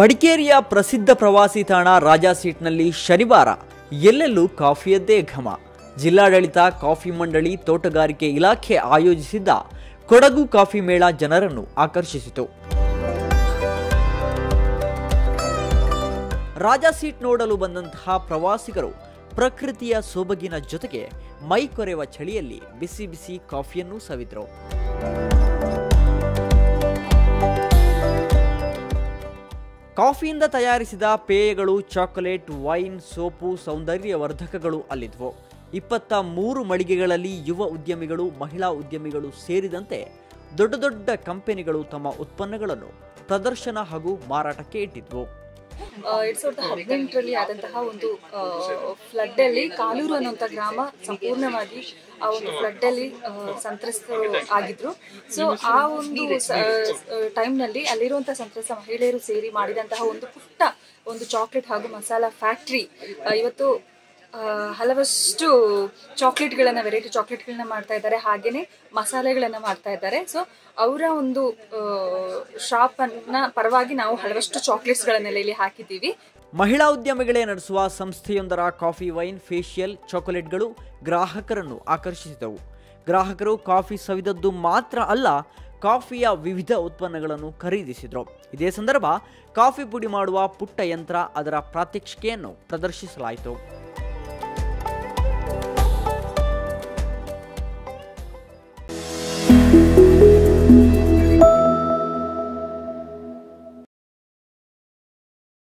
ಮಡಿಕೇರಿಯ ಪ್ರಸಿದ್ಧ ಪ್ರವಾಸಿ ತಾಣ ರಾಜಾ ಸೀಟ್ನಲ್ಲಿ ಶನಿವಾರ ಎಲ್ಲೆಲ್ಲೂ ಕಾಫಿಯದ್ದೇ ಘಮ ಜಿಲ್ಲಾಡಳಿತ ಕಾಫಿ ಮಂಡಳಿ ತೋಟಗಾರಿಕೆ ಇಲಾಖೆ ಆಯೋಜಿಸಿದ್ದ ಕೊಡಗು ಕಾಫಿ ಮೇಳ ಜನರನ್ನು ಆಕರ್ಷಿಸಿತು ರಾಜಾ ಸೀಟ್ ನೋಡಲು ಬಂದಂತಹ ಪ್ರವಾಸಿಗರು ಪ್ರಕೃತಿಯ ಸೊಬಗಿನ ಜೊತೆಗೆ ಮೈ ಕೊರೆವ ಚಳಿಯಲ್ಲಿ ಬಿಸಿ ಬಿಸಿ ಕಾಫಿಯನ್ನು ಸವಿದ್ರು ಕಾಫಿಯಿಂದ ತಯಾರಿಸಿದ ಪೇಯಗಳು ಚಾಕೊಲೇಟ್ ವೈನ್ ಸೋಪು ಸೌಂದರ್ಯವರ್ಧಕಗಳು ಅಲ್ಲಿದ್ವು ಇಪ್ಪತ್ತ ಮೂರು ಮಳಿಗೆಗಳಲ್ಲಿ ಯುವ ಉದ್ಯಮಿಗಳು ಮಹಿಳಾ ಉದ್ಯಮಿಗಳು ಸೇರಿದಂತೆ ದೊಡ್ಡ ದೊಡ್ಡ ಕಂಪನಿಗಳು ತಮ್ಮ ಉತ್ಪನ್ನಗಳನ್ನು ಪ್ರದರ್ಶನ ಹಾಗೂ ಮಾರಾಟಕ್ಕೆ ಇಟ್ಟಿದ್ವು ಎರಡ್ ಸಾವಿರದ ಹದಿನೆಂಟರಲ್ಲಿ ಆದಂತಹ ಒಂದು ಫ್ಲಡ್ ಅಲ್ಲಿ ಕಾಲೂರು ಅನ್ನುವಂಥ ಗ್ರಾಮ ಸಂಪೂರ್ಣವಾಗಿ ಆ ಒಂದು ಫ್ಲಡ್ ಅಲ್ಲಿ ಆ, ಸಂತ್ರಸ್ತರು ಆಗಿದ್ರು ಸೊ ಆ ಒಂದು ಟೈಮ್ನಲ್ಲಿ ಅಲ್ಲಿರುವಂಥ ಸಂತ್ರಸ್ತ ಮಹಿಳೆಯರು ಸೇರಿ ಮಾಡಿದಂತಹ ಒಂದು ಪುಟ್ಟ ಒಂದು ಚಾಕ್ಲೇಟ್ ಹಾಗೂ ಮಸಾಲಾ ಫ್ಯಾಕ್ಟ್ರಿ ಇವತ್ತು ಆ, ಹಲವಷ್ಟು ಚಾಕ್ಲೇಟ್ಗಳನ್ನ ವೆರೈಟಿ ಚಾಕ್ಲೇಟ್ಗಳನ್ನ ಮಾಡ್ತಾ ಇದ್ದಾರೆ ಹಾಗೇನೆ ಮಸಾಲೆಗಳನ್ನ ಮಾಡ್ತಾ ಇದ್ದಾರೆ ಸೊ ಅವರ ಒಂದು ಶಾಪ್ ಅನ್ನ ಪರವಾಗಿ ನಾವು ಹಲವಷ್ಟು ಚಾಕ್ಲೇಟ್ಸ್ಗಳನ್ನೆಲ್ಲ ಇಲ್ಲಿ ಹಾಕಿದ್ದೀವಿ ಮಹಿಳಾ ಉದ್ಯಮಿಗಳೇ ನಡೆಸುವ ಸಂಸ್ಥೆಯೊಂದರ ಕಾಫಿ ವೈನ್ ಫೇಶಿಯಲ್ ಚಾಕೊಲೇಟ್ಗಳು ಗ್ರಾಹಕರನ್ನು ಆಕರ್ಷಿಸಿದವು ಗ್ರಾಹಕರು ಕಾಫಿ ಸವಿದದ್ದು ಮಾತ್ರ ಅಲ್ಲ ಕಾಫಿಯ ವಿವಿಧ ಉತ್ಪನ್ನಗಳನ್ನು ಖರೀದಿಸಿದರು ಇದೇ ಸಂದರ್ಭ ಕಾಫಿ ಪುಡಿ ಮಾಡುವ ಪುಟ್ಟ ಯಂತ್ರ ಅದರ ಪ್ರಾತ್ಯಕ್ಷಿಕೆಯನ್ನು ಪ್ರದರ್ಶಿಸಲಾಯಿತು